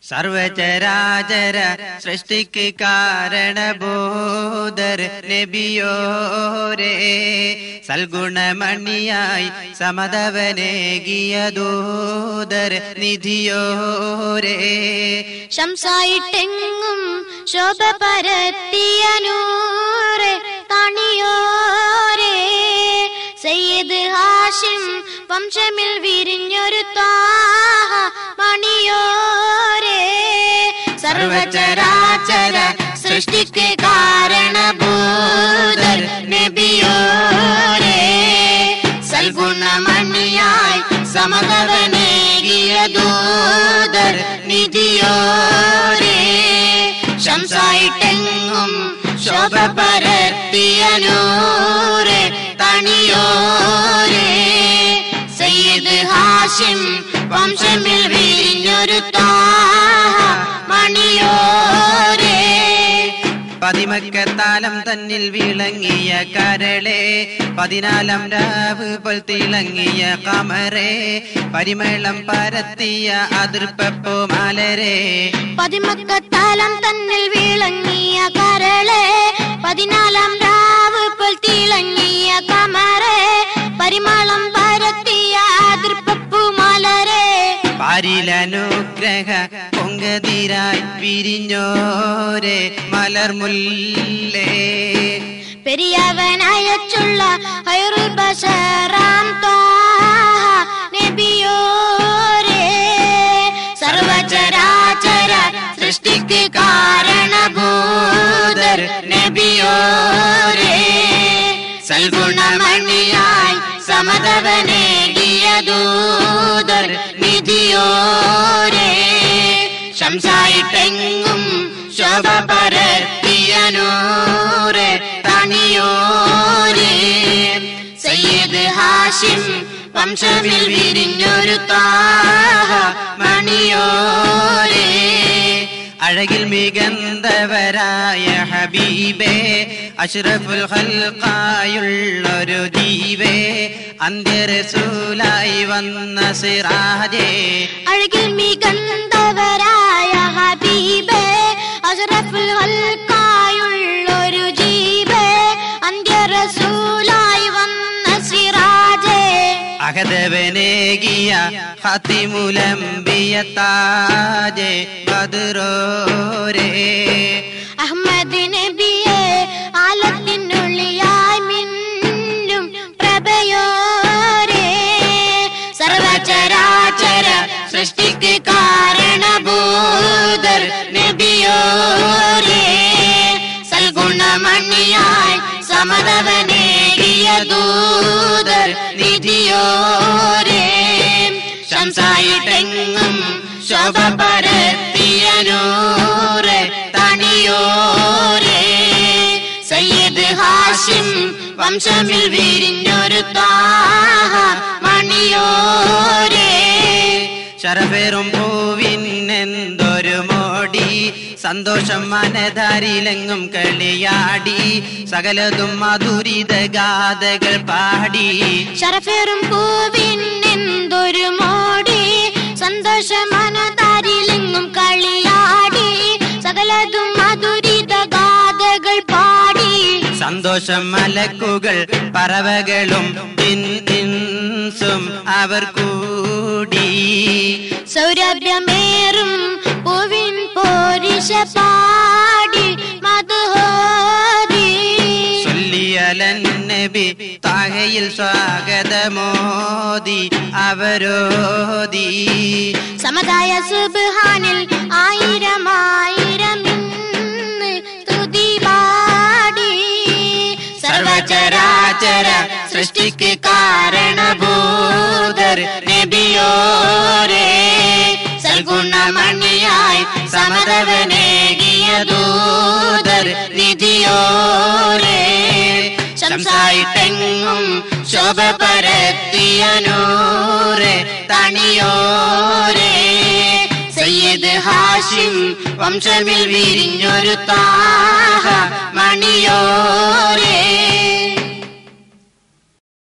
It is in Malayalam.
സർവചരാചര സൃഷ്ടിക്ക് കാരണബോധർ നബിയോരേ സൽഗുണമണിയായി സമതവനേകിയ ദൂതർ നിധിയോരേ ശംസായിട്ടെങ്ങും ശോഭ പരത്തിയ നൂറെ തണിയോരേ സയ്യിദ് ഹാഷിം വംശമിൽ വിരിഞ്ഞൊരു താഹ മണിയോരേ സർവചരാചര സൃഷ്ടിക്ക് കാരണഭൂതർ നബിയോരേ സൽഗുണമണിയായി സമതവനേകിയ ദൂതർ നിധിയോരേ ശംസായിട്ടെങ്ങും ശോഭ പരത്തിയ നൂറെ തണിയോരേ സയ്യിദ് ഹാഷിം വംശമിൽ വിരിഞ്ഞൊരു താഹ മണിയോരേ പതിമക്കത്താലം തന്നിൽ വിളങ്ങിയ കരളെ പതിനാലാം രാവ് പോൽ തിളങ്ങിയ കമറേ പരിമളം പരത്തിയ അതിർപ്പപ്പോ മലരേ പതിമക്കത്താലം തന്നിൽ വിളങ്ങിയ കരളെ പതിനാലാം രാവ് പോൽ തിളങ്ങിയ കമറെ പരിമളം പരത്തിയ അതിർപ്പപ്പു മലരെ പാരിലനുഗ്രഹ പൊങ്കതിരായി വിരിഞ്ഞോരെ മലർമുല്ലേ പെരിയവനയച്ചുള്ള ഹൈറുൽ ബശറാം ത്വാഹ നബിയോരേ സർവചരാചര സൃഷ്ടിക്ക് കാരണഭൂതർ നബിയോരേ സൽഗുണമണിയായി സമതവനേകിയ ദൂതർ നിധിയോരേ ശംസായിട്ടെങ്ങും ശോഭ പരത്തിയ നൂറെ തണിയോരേ സയ്യിദ് ഹാഷിം വംശമിൽ വിരിഞ്ഞൊരു താഹ മണിയോരേ അഴകിൽ മികന്തവരായ ഹബീബേ അഷ്റഫുൽ ഖൽഖായുള്ളൊരു ജീവേ അന്ത്യരസൂലായി വന്ന സിറാജേ അഴകിൽ മികന്തവരായ ഹബീബേ അഷ്റഫുൽ ഹൽക്കായുള്ളൊരു ജീവേ അന്ത്യറസൂലായി വന്ന സിറാജേ അഹദവനേകിയ ഹത്തിമുലംബിയ താജേ ബദറോരേ അഹമ്മദ് നബിയെ ആലത്തിനുള്ളിയായി മിന്നും പ്രഭയോരേ സർവചരാചര സൃഷ്ടിക്ക് കാരണഭൂതർ നബിയോരേ സൽഗുണമണിയായി സമതവനേകിയ ദൂതർ നിധിയോരേ ശംസായിട്ടെങ്ങും ശോഭ പരത്തിയ നൂറെ തണിയോരേ സയ്യിദ് ഹാഷിം വംശമിൽ വിരിഞ്ഞൊരു താഹ മണിയോരേ ശരഫേറും പൂവിനെന്തൊരു മോടി സന്തോഷം മനധാരിലെങ്ങും കളിയാടി സകലതും മധുരിത ഗാഥകൾ പാടി ശരഫേറും പൂവിൻ എന്തൊരു മോടി സന്തോഷമനതാരിലെങ്ങും കളിയാടി സകലതും മധുരിത ഗാഥകൾ പാടി സന്തോഷം മലക്കുകൾ പറവകളും ഇൻസും അവർ കൂടി സൗരഭ്യമേറും പൂവിൻ പോരിശ പാടി മധുഹോദി ചൊല്ലിയലന്നബി താകയിൽ സ്വാഗതമോദി അവരോദി സമതായ സുബ്ഹാനിൽ ആയിരം ആയിരം ഇന്ന് സ്തുതി പാടി സർവചരാചര സൃഷ്ടിക്ക് കാരണഭൂതർ നബിയോരേ സൽഗുണമണിയായി സമതവനേകിയ ദൂതർ നിധിയോരേ സംസായിട്ടെങ്ങും ശോഭ പരത്തിയ നൂറെ തണിയോരേ സയ്യിദ് ഹാഷിം വംശമിൽ വിരിഞ്ഞൊരു താഹ മണിയോരേ